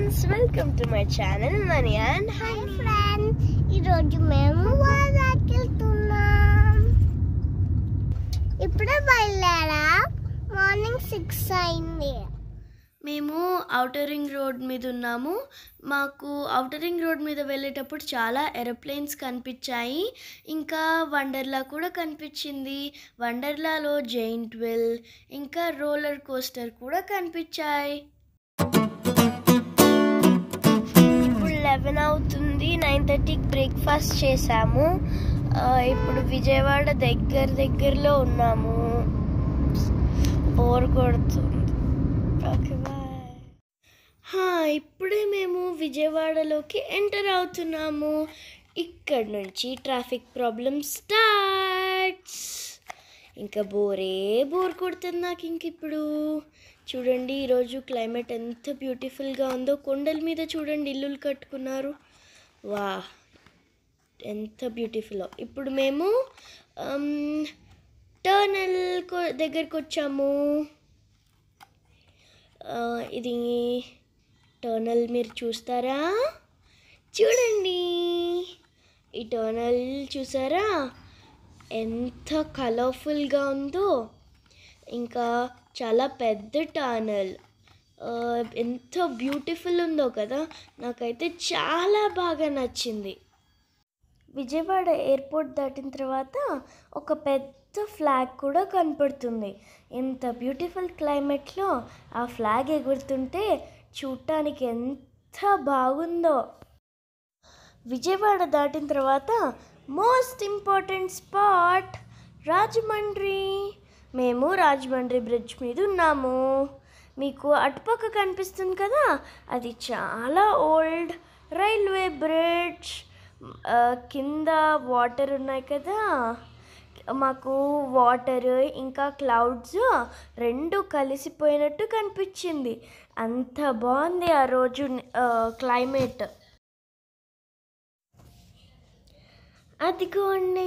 friends welcome to my channel money and hi friend ఈరోజు మేము వైజాగ్ వెళ్తున్నాం ఇప్పుడే బయలుదేరా మార్నింగ్ సిక్స్ అయింది మేము ఔటర్ రింగ్ రోడ్ మీద ఉన్నాము మాకు ఔటర్ రింగ్ రోడ్ మీద వెళ్ళేటప్పుడు చాలా ఏరోప్లేన్స్ కనిపించాయి ఇంకా వండర్లా కూడా కనిపించింది వండర్లాలో జైంట్ వెల్ ఇంకా రోలర్ కోస్టర్ కూడా కనిపించాయి ఇప్పుడు లెవెన్ అవుతుంది నైన్ థర్టీకి బ్రేక్ఫాస్ట్ చేసాము ఆ, ఇప్పుడు విజయవాడ దగ్గర దగ్గరలో ఉన్నాము బోర్ కొడుతుంది ఓకే బాయ్ ఇప్పుడే మేము విజయవాడలోకి ఎంటర్ అవుతున్నాము ఇక్కడ నుంచి ట్రాఫిక్ ప్రాబ్లమ్ స్టార్ట్స్ ఇంకా బోరే బోర్ కొడుతుంది నాకు ఇంక ఇప్పుడు చూడండి ఈరోజు క్లైమేట్ ఎంత బ్యూటిఫుల్గా ఉందో కొండల మీద చూడండి ఇల్లులు కట్టుకున్నారు వా ఎంత బ్యూటిఫుల్ ఇప్పుడు మేము టర్నల్ దగ్గరికి వచ్చాము ఆ, ఇది టర్నల్ మీరు చూస్తారా చూడండి ఈ టర్నల్ చూసారా ఎంత కలర్ఫుల్గా ఉందో ఇంకా చాలా పెద్ద టర్నల్ ఎంత బ్యూటిఫుల్ ఉందో కదా నాకైతే చాలా బాగా నచ్చింది విజయవాడ ఎయిర్పోర్ట్ దాటిన తర్వాత ఒక పెద్ద ఫ్లాగ్ కూడా కనపడుతుంది ఎంత బ్యూటిఫుల్ క్లైమేట్లో ఆ ఫ్లాగ్ ఎగురుతుంటే చూడటానికి ఎంత బాగుందో విజయవాడ దాటిన తర్వాత మోస్ట్ ఇంపార్టెంట్ స్పాట్ రాజమండ్రి మేము రాజమండ్రి బ్రిడ్జ్ మీద ఉన్నాము మీకు అటుపక్క కనిపిస్తుంది కదా అది చాలా ఓల్డ్ రైల్వే బ్రిడ్జ్ ఆ, కింద వాటర్ ఉన్నాయి కదా మాకు వాటర్ ఇంకా క్లౌడ్స్ రెండు కలిసిపోయినట్టు కనిపించింది అంత బాగుంది ఆ రోజు క్లైమేట్ అదిగోండి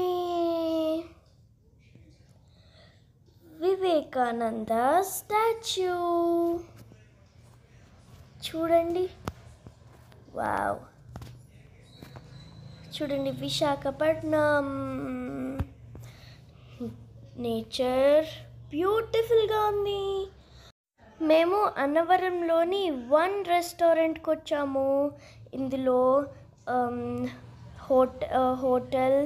వివేకానంద స్టాచ్యూ చూడండి వావ్ చూడండి విశాఖపట్నం నేచర్ బ్యూటిఫుల్గా ఉంది మేము అన్నవరంలోని వన్ రెస్టారెంట్కి వచ్చాము ఇందులో హోట హోటల్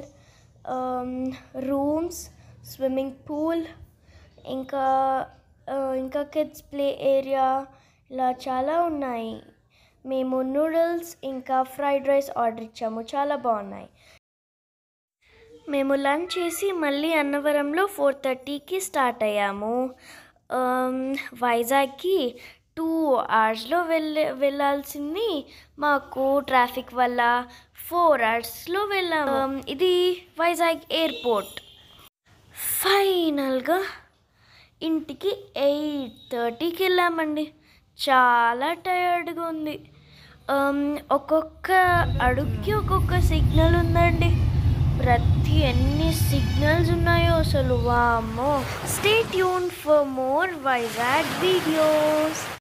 రూమ్స్ స్విమ్మింగ్ పూల్ ఇంకా ఆ, ఇంకా కిడ్స్ ప్లే ఏరియా ఇలా చాలా ఉన్నాయి మేము నూడిల్స్ ఇంకా ఫ్రైడ్ రైస్ ఆర్డర్ ఇచ్చాము చాలా బాగున్నాయి మేము లంచ్ చేసి మళ్ళీ అన్నవరంలో ఫోర్ థర్టీకి స్టార్ట్ అయ్యాము ఆమ్, వైజాగ్కి టూ అవర్స్లో వెళ్ళే వెళ్ళాల్సింది మాకు ట్రాఫిక్ వల్ల ఫోర్ అవర్స్లో వెళ్ళాము ఆమ్, ఇది వైజాగ్ ఎయిర్పోర్ట్ ఫైనల్గా ఇంటికి ఎయిట్ థర్టీకి వెళ్ళామండి చాలా టయర్డ్గా ఉంది ఆమ్, ఒక్కొక్క అడుగుకి ఒక్కొక్క సిగ్నల్ ఉందండి ప్రతి ఎన్ని సిగ్నల్స్ ఉన్నాయో అసలు వామ్మో stay tune for more Vizag videos